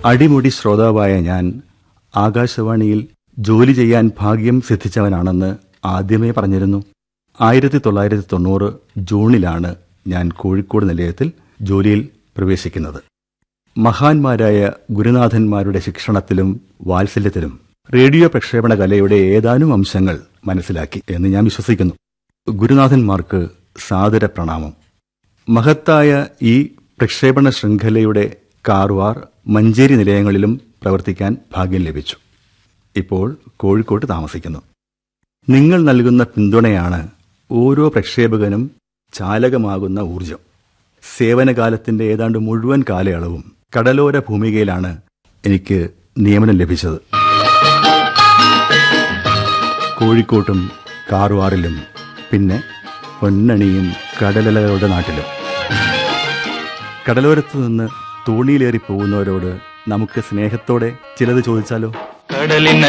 അടിമുടി ശ്രോതാവായ ഞാൻ ആകാശവാണിയിൽ ജോലി ചെയ്യാൻ ഭാഗ്യം സിദ്ധിച്ചവനാണെന്ന് ആദ്യമേ പറഞ്ഞിരുന്നു ആയിരത്തി തൊള്ളായിരത്തി തൊണ്ണൂറ് ജൂണിലാണ് ഞാൻ കോഴിക്കോട് നിലയത്തിൽ ജോലിയിൽ പ്രവേശിക്കുന്നത് മഹാന്മാരായ ഗുരുനാഥന്മാരുടെ ശിക്ഷണത്തിലും വാത്സല്യത്തിലും റേഡിയോ പ്രക്ഷേപണ കലയുടെ ഏതാനും അംശങ്ങൾ മനസ്സിലാക്കി എന്ന് ഞാൻ വിശ്വസിക്കുന്നു ഗുരുനാഥന്മാർക്ക് സാദര പ്രണാമം മഹത്തായ ഈ പ്രക്ഷേപണ ശൃംഖലയുടെ കാർവാർ മഞ്ചേരി നിലയങ്ങളിലും പ്രവർത്തിക്കാൻ ഭാഗ്യം ലഭിച്ചു ഇപ്പോൾ കോഴിക്കോട്ട് താമസിക്കുന്നു നിങ്ങൾ നൽകുന്ന പിന്തുണയാണ് ഓരോ പ്രക്ഷേപകനും ചാലകമാകുന്ന ഊർജം സേവനകാലത്തിന്റെ ഏതാണ്ട് മുഴുവൻ കാലയളവും കടലോര ഭൂമികയിലാണ് എനിക്ക് നിയമനം ലഭിച്ചത് കോഴിക്കോട്ടും കാർവാറിലും പിന്നെ പൊന്നണിയും കടലലകളുടെ നാട്ടിലും കടലോരത്ത് നിന്ന് തോണിയിലേറി പോകുന്നവരോട് നമുക്ക് സ്നേഹത്തോടെ ചിലത് ചോദിച്ചാലോ കടലിന്